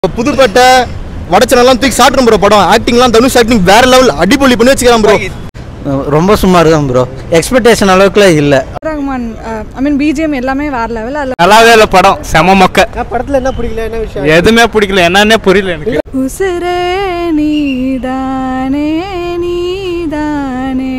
புதுப்பேட்டை வடச்சனெல்லாம் தூக்கி சாப்பிடும் ப்ரோ படம் ஆக்டிங்லாம் தனுஷ் ஆக்டிங் வேற லெவல் அடிப்பொலி பண்ணி வச்சுக்கலாம் ப்ரோ ரொம்ப சுமார் தான் ப்ரோ எக்ஸ்பெக்டேஷன் அளவுக்குலாம் இல்லை ரஹ்மான் ஐ மீன் பிஜிஎம் எல்லாமே வேற லெவல் அதில் நல்லாவே இல்லை படம் செம மொக்க படத்துல என்ன பிடிக்கல என்ன விஷயம் எதுவுமே பிடிக்கல என்னன்னே புரியல எனக்கு உசுரே நீதானே நீதானே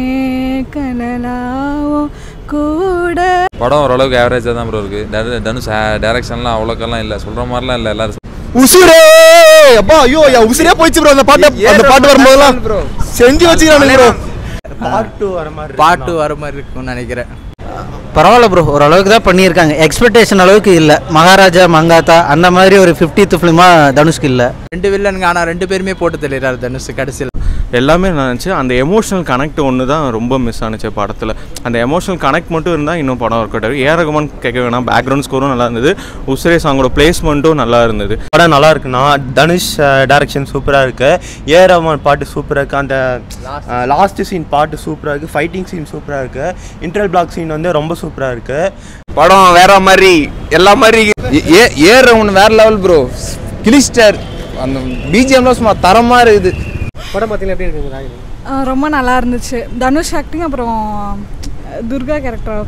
கனலாவோ கூட படம் ஓரளவுக்கு ஆவரேஜாக தான் ப்ரோ இருக்கு தனு- தனுஷ் டைரக்ஷன்லாம் அவ்வளோக்கெல்லாம் இல்லை சொல்கிற மாதிரிலாம் இல்லை எல்லாரும் உசுரே அப்பா ஐயோ ஐயா உசுரே போயிடுச்சு ப்ரோ அந்த பாட்டு அந்த பாட்டு வரும்போதெல்லாம் செஞ்சு வச்சுக்கிறானு ப்ரோ பார்ட் டூ வர மாதிரி பாட்டு வர மாதிரி இருக்கும்னு நினைக்கிறேன் பரவாயில்ல ப்ரோ ஓரளவுக்கு தான் பண்ணியிருக்காங்க எக்ஸ்பெக்டேஷன் அளவுக்கு இல்லை மகாராஜா மங்காத்தா அந்த மாதிரி ஒரு ஃபிஃப்டித் ஃபிலிமாக தனுஷ்க்கு இல்லை ரெண்டு வில்லனுங்க ஆனால் ரெண்டு பேருமே போட்டு தெளிறாரு தனுஷ் கடைசியில் எல்லாமே நினச்சி அந்த எமோஷனல் கனெக்ட் ஒன்று தான் ரொம்ப மிஸ் ஆனுச்சு படத்தில் அந்த எமோஷனல் கனெக்ட் மட்டும் இருந்தால் இன்னும் படம் ஒர்க் அவுட் ஆகும் ஏ ரகுமான் கேட்க வேணாம் பேக்ரவுண்ட் ஸ்கோரும் நல்லா இருந்தது உஸ்ரே சாங்கோட பிளேஸ்மெண்ட்டும் நல்லா இருந்தது படம் நல்லா இருக்குண்ணா தனுஷ் டைரக்ஷன் சூப்பராக இருக்கு ஏ ரஹ்மான் பாட்டு சூப்பராக இருக்கு அந்த லாஸ்ட் சீன் பாட்டு சூப்பராக இருக்கு ஃபைட்டிங் சீன் சூப்பராக இருக்கு இன்டர்வல் பிளாக் சீன் வந்து ரொம்ப சூப்பராக இருக்கு படம் வேற மாதிரி எல்லா மாதிரி ஏ ஏற ஒன்று வேற லெவல் ப்ரோ கிளிஸ்டர் அந்த பிஜிஎம்லாம் சும்மா தரமா இருக்குது படம் பார்த்தீங்கன்னா எப்படி இருக்குங்க ராகினி அஹ் ரொம்ப நல்லா இருந்துச்சு தனுஷ் ஆக்டிங் அப்புறம் அஹ் துர்கா கேரக்டர்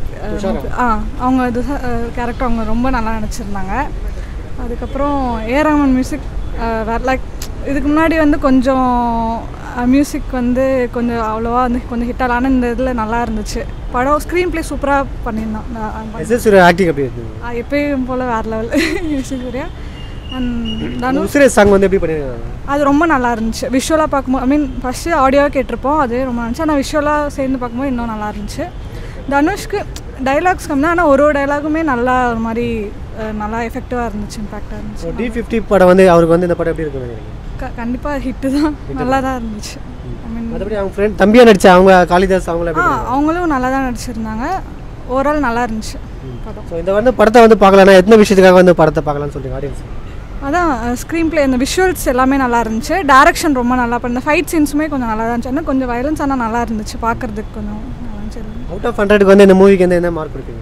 ஆ அவங்க கேரக்டர் அவங்க ரொம்ப நல்லா நடிச்சிருந்தாங்க அதுக்கப்புறம் ஏ ரஹ்மான் மியூசிக் வேற லைக் இதுக்கு முன்னாடி வந்து கொஞ்சம் மியூசிக் வந்து கொஞ்சம் அவ்வளோவா வந்து கொஞ்சம் ஹிட் ஆகல ஆனால் இந்த இதில் நல்லா இருந்துச்சு படம் ஸ்க்ரீன் ப்ளே சூப்பராக பண்ணியிருந்தான் நான் எஸ் எஸ் ஆக்டிங் எப்படி இருக்கு ஆ, எப்பயும் போல் வேறு லெவல் சூர்யா அண்ட் தனுஷ் உசிரே சாங் வந்து எப்படி பண்ணிருக்காங்க அது ரொம்ப நல்லா இருந்துச்சு விஷுவலாக பார்க்கும்போது ஐ மீன் ஃபஸ்ட்டு ஆடியோவாக கேட்டிருப்போம் அது ரொம்ப நல்லா இருந்துச்சு ஆனால் விஷுவலாக சேர்ந்து பார்க்கும்போது இன்னும் நல்லா இருந்துச்சு தனுஷ்க்கு டைலாக்ஸ் கம்மி ஆனால் ஒரு ஒரு டைலாகுமே நல்லா ஒரு மாதிரி அஹ், நல்லா எஃபெக்டிவாக இருந்துச்சு இம்பாக்டாக இருந்துச்சு டி ஃபிஃப்டி படம் வந்து அவருக்கு வந்து இந்த படம் எப்படி இருக்குன்னு நினைக்கிறீங்க க கண்டிப்பாக ஹிட்டு தான் நல்லா தான் இருந்துச்சு ஐ மீன் மற்றபடி அவங்க ஃப்ரெண்ட் தம்பியா நடிச்ச அவங்க காளிதாஸ் அவங்கள ஆ எப்படி இருக்காங்க? அவங்களும் நல்லா தான் நடிச்சிருந்தாங்க ஓவரால் நல்லா இருந்துச்சு படம் ஸோ இந்த வந்து படத்தை வந்து பார்க்கலன்னா எத்தனை விஷயத்துக்காக வந்து படத்தை பார்க்கலாம்னு சொல்றீங்க ஆடியன்ஸ் அதான் ஸ்க்ரீன் ப்ளே இந்த விஷுவல்ஸ் எல்லாமே நல்லா இருந்துச்சு டேரக்ஷன் ரொம்ப நல்லா பண்ண ஃபைட் சீன்ஸுமே கொஞ்சம் நல்லா தான் இருந்துச்சு ஆனால் கொஞ்சம் வயலன்ஸ் ஆனால் நல்லா இருந்துச்சு பார்க்கறதுக்கு கொஞ்சம் நல்லா இருந்துச்சு அவுட் ஆஃப் ஹண்ட்ரடுக்கு வந்து இந்த மூவிக்கு வந்து என்ன மார்க் கொடுப்பீங்க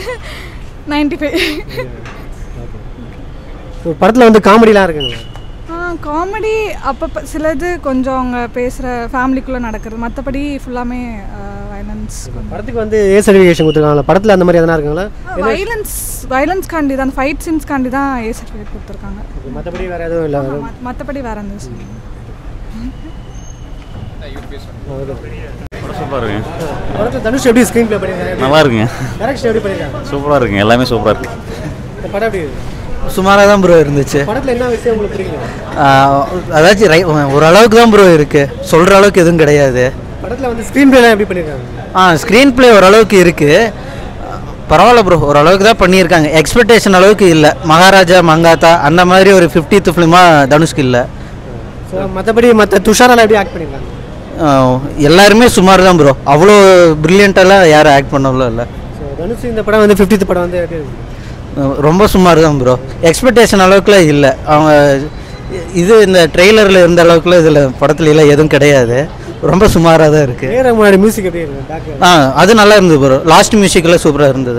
நைன்டி ஃபைவ் ஸோ படத்தில் வந்து காமெடிலாம் இருக்குங்க காமெடி அப்பப்போ சிலது கொஞ்சம் அவங்க பேசுகிற ஃபேமிலிக்குள்ளே நடக்கிறது மற்றபடி ஃபுல்லாமே வயலன்ஸ் படத்துக்கு வந்து ஏ சர்டிஃபிகேஷன் கொடுத்துருக்காங்களா படத்தில் அந்த மாதிரி எதனா இருக்குங்களா வயலன்ஸ் வயலன்ஸ் காண்டி தான் ஃபைட் சீன்ஸ் காண்டி தான் ஏ சர்டிஃபிகேட் கொடுத்துருக்காங்க மற்றபடி வேறு எதுவும் இல்லை மற்றபடி வேற எந்த சூப்பராக இருக்கு படத்தில் தனுஷ் எப்படி ஸ்க்ரீன் ப்ளே பண்ணியிருக்காங்க நல்லா இருக்குங்க டேரக்ஷன் எப்படி பண்ணியிருக்காங்க சூப்பராக இருக்குங்க எல்லாமே சூப்பராக இருக்கு இந்த படம் எப்படி இருக்கு சுமாராக தான் ப்ரோ இருந்துச்சு படத்தில் என்ன விஷயம் உங்களுக்கு பிடிக்கல ஆஹ் அதாச்சும் ரை ஓரளவுக்கு தான் ப்ரோ இருக்குது சொல்கிற அளவுக்கு எதுவும் கிடையாது படத்தில் வந்து ஸ்க்ரீன் ப்ளேலாம் எப்படி பண்ணியிருக்காங்க ஆ ஸ்க்ரீன் ப்ளே ஓரளவுக்கு இருக்குது பரவாயில்ல ப்ரோ ஓரளவுக்கு தான் பண்ணியிருக்காங்க எக்ஸ்பெக்டேஷன் அளவுக்கு இல்லை மகாராஜா மங்காத்தா அந்த மாதிரி ஒரு ஃபிஃப்டித் ஃபிலிமாக தனுஷ்க்கு இல்லை ஸோ மற்றபடி மற்ற துஷாரெல்லாம் எப்படி ஆக்ட் பண்ணியிருக்காங்க ஆஹ் எல்லாருமே சுமார் தான் ப்ரோ அவ்வளோ ப்ரில்லியண்ட்டெல்லாம் யாரும் ஆக்ட் பண்ணவும் இல்லை ஸோ தனுஷ் இந்த படம் வந்து ஃபிஃப்டித் படம் வந்து எப்படி இருக்கு ஆஹ் ரொம்ப சுமார் தான் ப்ரோ எக்ஸ்பெக்டேஷன் அளவுக்குலாம் இல்லை அவங்க இது இந்த ட்ரெய்லரில் இருந்த அளவுக்குலாம் இதில் படத்துல எல்லாம் எதுவும் கிடையாது ரொம்ப சுமாராக தான் இருக்குது நேர முன்னாடி மியூசிக் எப்படி இருக்கு பேக் ஆ அது நல்லா இருந்தது ப்ரோ லாஸ்ட் மியூசிக்கெல்லாம் சூப்பராக இருந்தது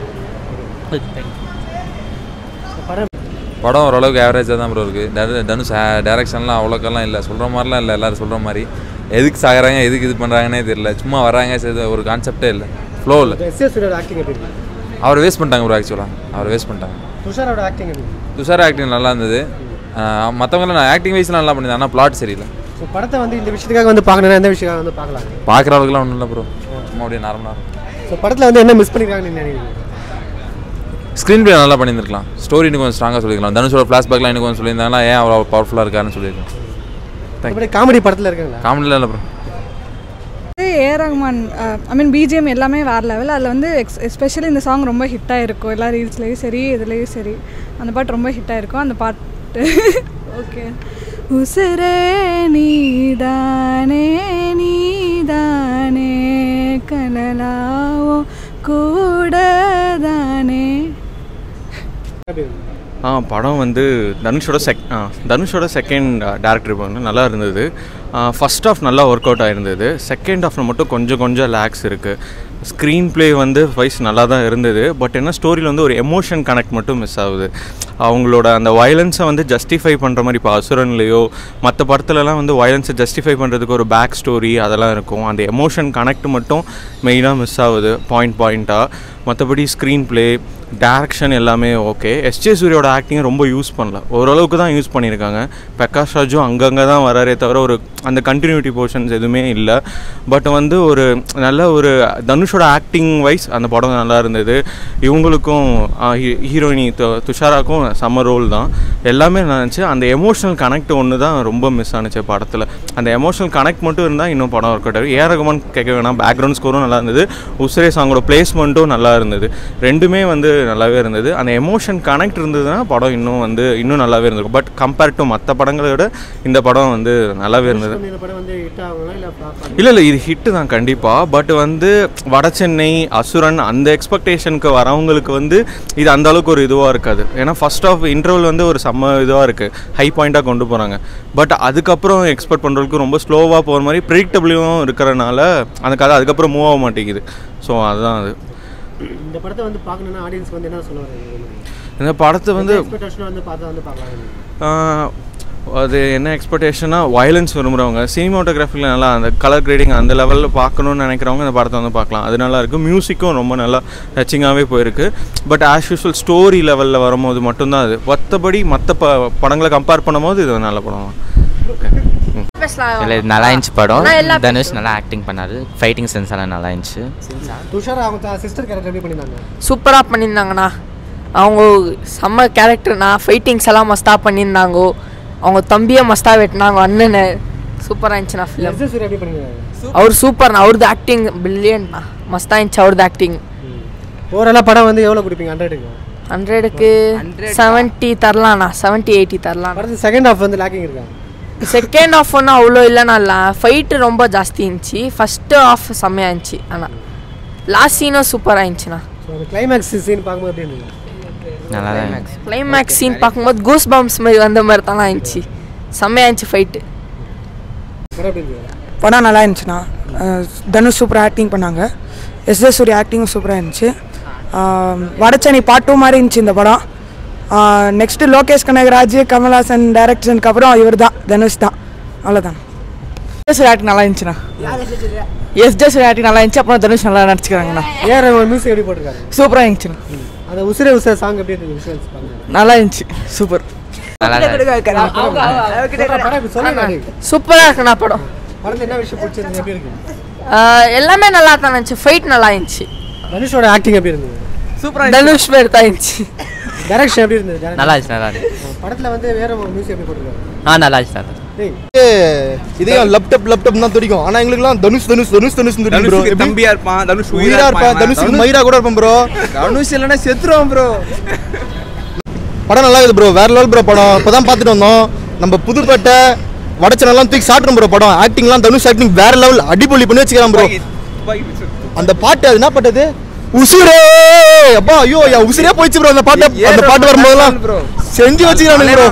படம் ஓரளவுக்கு ஆவரேஜாக தான் ப்ரோ இருக்கு தனு- தனுஷ் டைரக்ஷன்லாம் அவ்வளோக்கெல்லாம் இல்லை சொல்கிற மாதிரிலாம் இல்லை எல்லாரும் சொல்கிற மாதிரி எதுக்கு சாகுறாங்க எதுக்கு இது பண்ணுறாங்கன்னே தெரியல சும்மா வராங்க சரி ஒரு கான்செப்டே இல்லை ஃப்ளோ இல்லை எஸ் எஸ் ஆக்டிங் எப்படி இருக்கு அவரை வேஸ்ட் பண்ணிட்டாங்க ப்ரோ ஆக்சுவலாக அவரை வேஸ்ட் பண்ணிட்டாங்க துஷாரோட ஆக்டிங் எப்படி இருக்கு துஷார் ஆக்டிங் நல்லா இருந்தது மற்றவங்களாம் நான் ஆக்டிங் வைஸ்லாம் நல்லா பண்ணியிருந்தேன் ஆனால் பிளாட் சரியில்லை ஸோ படத்தை வந்து இந்த விஷயத்துக்காக வந்து பார்க்கணும்னா எந்த விஷயத்துக்காக வந்து பார்க்கலாம் பார்க்குற அளவுக்குலாம் ஒன்றும் இல்லை ப்ரோ சும்மா அப்படியே நார்மலாக ஸோ படத்தில் வந்து என்ன மிஸ் பண்ணியிருக்காங்கன்னு நீங்க நினைக்கிறீங்க ஸ்க்ரீன் ப்ளே நல்லா பண்ணியிருந்திருக்கலாம் ஸ்டோரி இன்னும் கொஞ்சம் ஸ்ட்ராங்காக சொல்லியிருக்கலாம் தனுஷோட ஃப்ளாஷ்பேக்லாம் இன்னும் கொஞ்சம் சொல்லியிருந்தாங்கன்னா ஏன் அவ்வளோ பவர்ஃபுல்லாக இருக்காருன்னு சொல்லியிருக்கலாம் மற்றபடி காமெடி படத்தில் இருக்குங்களா காமெடியில் இல்லை bro A Rahman I mean BGM எல்லாமே வேறு லெவல் அதில் வந்து எக்ஸ் எஸ்பெஷலி இந்த சாங் ரொம்ப ஹிட் ஆகிருக்கும் எல்லா ரீல்ஸ்லேயும் சரி இதுலேயும் சரி அந்த பாட்டு ரொம்ப ஹிட் ஆகிருக்கும் அந்த பாட்டு ஓகே உசுரே நீதானே நீதானே கனலாவோ கூட தானே எப்படி இருக்கு ஆ படம் வந்து தனுஷோட செக் ஆ தனுஷோட செகண்ட் டேரக்டர் வந்து நல்லா இருந்தது ஃபர்ஸ்ட் ஆஃப் நல்லா ஒர்க் அவுட் ஆயிருந்தது செகண்ட் ஹாஃப்ல மட்டும் கொஞ்சம் கொஞ்சம் லேக்ஸ் இருக்குது ஸ்க்ரீன் ப்ளே வந்து வைஸ் நல்லா தான் இருந்தது பட் என்ன ஸ்டோரியில் வந்து ஒரு எமோஷன் கனெக்ட் மட்டும் மிஸ் ஆகுது அவங்களோட அந்த வயலன்ஸை வந்து ஜஸ்டிஃபை பண்ணுற மாதிரி இப்போ அசுரன்லேயோ மற்ற படத்துலலாம் வந்து வயலன்ஸை ஜஸ்டிஃபை பண்ணுறதுக்கு ஒரு பேக் ஸ்டோரி அதெல்லாம் இருக்கும் அந்த எமோஷன் கனெக்ட் மட்டும் மெயினாக மிஸ் ஆகுது பாயிண்ட் பாயிண்ட்டாக மற்றபடி ஸ்க்ரீன் ப்ளே டேரக்ஷன் எல்லாமே ஓகே எஸ்ஜே சூரியோட ஆக்டிங்கை ரொம்ப யூஸ் பண்ணல ஓரளவுக்கு தான் யூஸ் பண்ணியிருக்காங்க பிரகாஷ் ராஜும் அங்கங்கே தான் வராரே தவிர ஒரு அந்த கண்டினியூட்டி போர்ஷன்ஸ் எதுவுமே இல்லை பட் வந்து ஒரு நல்ல ஒரு தனுஷோட ஆக்டிங் வைஸ் அந்த படம் நல்லா இருந்தது இவங்களுக்கும் ஹீரோயினி துஷாராக்கும் செம்ம ரோல் தான் எல்லாமே நினச்சி அந்த எமோஷனல் கனெக்ட் ஒன்று தான் ரொம்ப மிஸ் ஆனுச்சு படத்தில் அந்த எமோஷனல் கனெக்ட் மட்டும் இருந்தால் இன்னும் படம் ஒர்க் அவுட் ஏ ரகுமான் கேட்க வேணாம் பேக்ரவுண்ட் ஸ்கோரும் நல்லா இருந்தது உஸ்ரே சாங்கோட பிளேஸ்மெண்ட்டும் நல்லா இருந்தது ரெண்டுமே வந்து நல்லாவே இருந்தது அந்த எமோஷன் கனெக்ட் இருந்ததுன்னா படம் இன்னும் வந்து இன்னும் நல்லாவே இருந்திருக்கும் பட் கம்பேர் டு மற்ற படங்களை விட இந்த படம் வந்து நல்லாவே இருந்தது இந்த படம் வந்து ஹிட் ஆகுங்களா இல்லை ஃப்ளாப் இல்லை இல்லை இது ஹிட்டு தான் கண்டிப்பாக பட் வந்து வட சென்னை அசுரன் அந்த எக்ஸ்பெக்டேஷனுக்கு வரவங்களுக்கு வந்து இது அந்த அளவுக்கு ஒரு இதுவாக இருக்காது ஏன்னா ஃபர்ஸ்ட் ஆஃப் இன்டர்வல் வந்து ஒரு செம்ம இதுவாக இருக்குது ஹை பாயிண்ட்டாக கொண்டு போகிறாங்க பட் அதுக்கப்புறம் எக்ஸ்பெக்ட் பண்ணுறதுக்கு ரொம்ப ஸ்லோவாக போகிற மாதிரி ப்ரிடிக்டபிளும் இருக்கிறனால அந்த கதை அதுக்கப்புறம் மூவ் ஆக மாட்டேங்குது ஸோ அதுதான் அது இந்த படத்தை வந்து பார்க்கணுன்னா ஆடியன்ஸ் வந்து என்ன சொல்லுவாங்க இந்த படத்தை வந்து எக்ஸ்பெக்டேஷன் வந்து பார்த்தா வந்து பார்க்கலாம் ஆஹ், அது என்ன எக்ஸ்பெக்டேஷனாக வயலன்ஸ் விரும்புகிறவங்க சினிமாட்டோகிராஃபியில் நல்லா அந்த கலர் கிரேடிங் அந்த லெவலில் பார்க்கணுன்னு நினைக்கிறவங்க இந்த படத்தை வந்து பார்க்கலாம் அது நல்லா இருக்குது மியூசிக்கும் ரொம்ப நல்லா டச்சிங்காகவே போயிருக்கு பட் ஆஸ் யூஸ்வல் ஸ்டோரி லெவலில் வரும்போது மட்டும்தான் அது மற்றபடி மற்ற ப படங்களை கம்பேர் பண்ணும்போது இது நல்ல படம் தான் இல்லை இது நல்லா இருந்துச்சு படம் தனுஷ் நல்லா ஆக்டிங் பண்ணாரு ஃபைட்டிங் சென்ஸ் எல்லாம் நல்லா இருந்துச்சு துஷாரா அவங்க சிஸ்டர் கேரக்டர் எப்படி பண்ணியிருந்தாங்க சூப்பராக பண்ணியிருந்தாங்கண்ணா அவங்க செம்ம கேரக்டர்ண்ணா ஃபைட்டிங்ஸ் எல்லாம் மஸ்தாக பண்ணியிருந்தாங்கோ அவங்க தம்பியை மஸ்தாக வெட்டினாங்க அண்ணனை சூப்பராக இருந்துச்சுண்ணா ஃபிலிம் எஸ் சூர்யா எப்படி பண்ணியிருந்தாங்க அவர் சூப்பர்ண்ணா அவரது ஆக்டிங் பில்லியன்ண்ணா மஸ்தாக இருந்துச்சு அவரது ஆக்டிங் ஓவராலாக படம் வந்து எவ்வளோ கொடுப்பீங்க ஹண்ட்ரடுக்கு ஹண்ட்ரடுக்கு செவன்ட்டி தரலாண்ணா செவன்ட்டி எயிட்டி தரலாம் படத்து செகண்ட் ஹாஃப் வந்து லேக்கிங் இருக்கா செகண்ட் ஆஃப் ஒன்றும் அவ்வளோ இல்லைண்ணா இல்லை ஃபைட்டு ரொம்ப ஜாஸ்தி இருந்துச்சு ஃபஸ்ட்டு ஆஃப் செம்மையாக இருந்துச்சு ஆனால் லாஸ்ட் சீனும் சூப்பராக இருந்துச்சுண்ணா ஸோ அந்த கிளைமேக்ஸ் சீன் பார்க்கும்போது எப்படி இருந்தது நல்லா தான் இருந்துச்சு கிளைமேக்ஸ் சீன் பார்க்கும்போது கூஸ் பம்ப்ஸ் மாதிரி வந்த மாதிரி தான் இருந்துச்சு செம்மையாக இருந்துச்சு ஃபைட்டு படம் எப்படி இருந்தது படம் நல்லா இருந்துச்சுண்ணா அஹ் தனுஷ் சூப்பராக ஆக்டிங் பண்ணாங்க எஸ் எஸ் சூர்யா ஆக்டிங்கும் சூப்பராக இருந்துச்சு ஆஹ் வடச்சென்னை பார்ட் டூ மாதிரி இருந்துச்சு இந்த படம் நெக்ஸ்ட்டு லோகேஷ் கனகராஜ் கமல்ஹாசன் டைரக்ஷனுக்கு அப்புறம் இவர் தான் தனுஷ் தான் அவ்வளோதான் எஸ் ஆக்டிங் நல்லா இருந்துச்சுண்ணா எஸ் ஜெஸ் ஆக்டிங் நல்லா இருந்துச்சு அப்புறம் தனுஷ் நல்லா நடிச்சுக்கிறாங்கண்ணா ஏன் ரகுமான் மியூசிக் எப்படி போட்டிருக்காரு சூப்பராக இருந்துச்சுண்ணா அந்த உசிரே உசிர சாங் எப்படி இருந்தது விஷுவல்ஸ் பாருங்க நல்லா இருந்துச்சு சூப்பர் நல்லா தான் படம் இப்படி சொல்லுங்க சூப்பராக இருக்குண்ணா படம் படத்துல என்ன விஷயம் பிடிச்சிருந்தது எப்படி இருக்கு ஆஹ் எல்லாமே நல்லா தான் இருந்துச்சு ஃபைட் நல்லா இருந்துச்சு தனுஷோட ஆக்டிங் எப்படி இருந்தது சூப்பராக தனுஷ் பேர் தான் இருந்துச்சு டைரக்ஷன் எப்படி இருந்தது direct- நல்லா இருந்துச்சு நல்லா இருந்துச்சு படத்துல வந்து வேற மியூசிக் எப்படி போட்டிருக்காரு ஆ நல்லா இருந்துச்சு நல்லா இருந்துச்சு. டேய் இதே லேப்டாப் லேப்டாப் தான் துடிக்கும் ஆனா எங்களுக்குலாம் தனுஷ் தனுஷ் தனுஷ் தனுஷ் துடிக்கும் ப்ரோ தனுஷுக்கு தம்பியா இருப்பான் தனுஷ் உயிரா இருப்பான் தனுஷுக்கு மயிரா கூட இருப்பான் ப்ரோ தனுஷ் இல்லைன்னா செத்துருவான் ப்ரோ படம் நல்லா இருக்குது ப்ரோ வேற லெவல் ப்ரோ படம் இப்பதான் பார்த்துட்டு வந்தோம் நம்ம புதுப்பேட்டை வடச்சனெல்லாம் தூக்கி சாப்பிட்றோம் ப்ரோ படம் ஆக்டிங்லாம் தனுஷ் ஆக்டிங் வேற லெவல் அடிப்பொலி பண்ணி வச்சுக்கிறான் ப்ரோ அந்த பாட்டு அது என்ன பாட்டு அது உசுரே அப்பா ஐயோ என் உசுரே போயிடுச்சு ப்ரோ அந்த பாட்டு அந்த பாட்டு வரும்போதெல்லாம் ப்ரோ செஞ்சு வச்சுக்கிறானுங்க ப்ரோ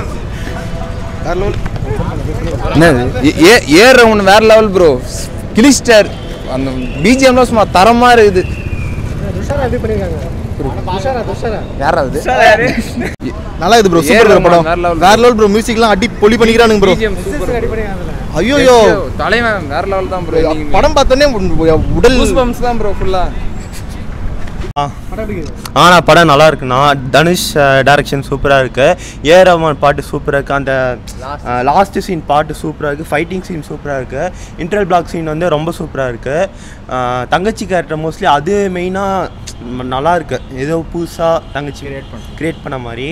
ஏ ஏற ஒன்று வேற லெவல் ப்ரோ கிளிஸ்டர் அந்த பிஜிஎம்லாம் சும்மா தரமா இருக்குது துஷாரா எப்படி பண்ணிருக்காங்க துஷாரா துஷாரா யாராவது நல்லா இது ப்ரோ ஏ சூப்பர் ரகுமான் படம் வேற level. வேற லெவல் ப்ரோ மியூசிக்லாம் அடி பொலி பண்ணிக்கிறானுங்க ப்ரோ பிஜிஎம் சூப்பர் ரெடி பண்ணிருக்காங்கல்ல ஐயோ தலைவன் வேற லெவல் தான் ப்ரோ படம் பார்த்தோன்னே உடல் பம்ப்ஸ் தான் ப்ரோ ஃபுல்லா படம் எப்படி இருக்கு ஆனால் படம் நல்லா இருக்குண்ணா தனுஷ் டைரக்ஷன் சூப்பராக இருக்கு ஏ ரஹ்மான் பாட்டு சூப்பராக இருக்கு அந்த லாஸ்ட் சீன் பாட்டு சூப்பராக இருக்குது ஃபைட்டிங் சீன் சூப்பராக இருக்கு இன்டர்வல் பிளாக் சீன் வந்து ரொம்ப சூப்பராக இருக்கு அஹ், தங்கச்சி கேரக்டர் மோஸ்ட்லி அது மெயினாக நல்லா இருக்கு ஏதோ புதுசாக தங்கச்சி கிரியேட் பண்ண கிரியேட் பண்ண மாதிரி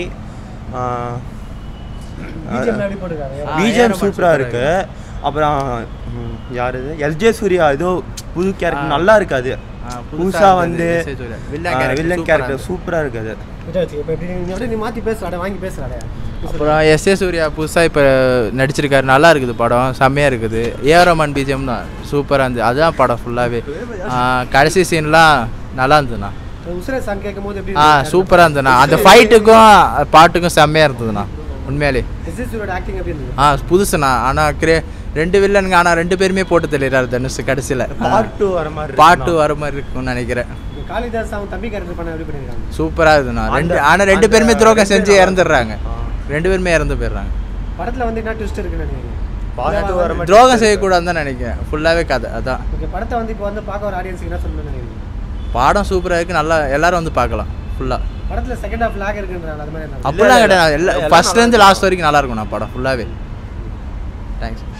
BGM எப்படி போட்டிருக்காங்க பிஜிஎம் சூப்பராக இருக்கு அப்புறம் ம், யார் இது எஸ்ஜே சூர்யா ஏதோ புது கேரக்டர் நல்லா இருக்கு அது புதுசாக வந்து வில்லன் கேரக்டர் சூப்பராக இருக்கு அது இதை வச்சு இப்போ எப்படி நீ அப்படியே நீ மாற்றி பேசுறாடே வாங்கி பேசுறாடே அப்புறம் எஸ் ஏ சூர்யா புதுசாக இப்போ நடிச்சிருக்காரு நல்லா இருக்குது படம் செம்மையாக இருக்குது ஏஆர் ரஹ்மான் பிஜிஎம் தான் சூப்பராக இருந்துச்சு அதுதான் படம் ஃபுல்லாகவே கடைசி சீன்லாம் நல்லா இருந்ததுண்ணா உசுரே சாங் கேட்கும் போது எப்படி ஆ இருந்தது? சூப்பராக இருந்ததுண்ணா அந்த ஃபைட்டுக்கும் பாட்டுக்கும் செம்மையாக இருந்ததுண்ணா உண்மையாலே எஸ் எஸ் சூரியோட ஆக்டிங் எப்படி இருந்தது ஆ புதுசுண்ணா ஆனால் கிரே ரெண்டு வில்லனுங்க ஆனால் ரெண்டு பேருமே போட்டு தெளிறாரு தனுஷ் கடைசியில் Part two வர மாதிரி இருக்குண்ணா. பார்ட் டூ வர மாதிரி இருக்கும்னு நினைக்கிறேன் இந்த காளிதாஸ் அவங்க தம்பி கேரக்டர் பண்ண எப்படி பண்ணியிருக்காங்க சூப்பராக இருக்குண்ணா ரெண்டு அந்த- ஆனால் ரெண்டு அந்த பேருமே துரோகம் செஞ்சு second half- இறந்துடுறாங்க ரெண்டு பேருமே இறந்து போயிடுறாங்க படத்தில் வந்து என்ன ட்விஸ்ட் இருக்குன்னு நினைக்கிறீங்க Part two வர மாதிரி துரோகம் செய்யக்கூடாதுன்னு தான் நினைக்கிறேன் ஃபுல்லாகவே கதை அதான் ஓகே படத்தை வந்து இப்போ வந்து பார்க்க ஒரு ஆடியன்ஸுக்கு என்ன சொல்லணும்னு நினைக்கிறீங்க பாடம் சூப்பராக இருக்குது நல்லா எல்லாரும் வந்து பார்க்கலாம் ஃபுல்லாக படத்தில் செகண்ட் ஹாஃப் லேக் இருக்குன்றாங்க அது மாதிரி என்ன அப்படிலாம் கிடையாது எல்லா ஃபர்ஸ்ட்லேருந்து லாஸ்ட் வரைக்கும் நல்லா இருக்கும்ண்ணா படம் ஃபுல்லாகவே தேங்க்ஸ்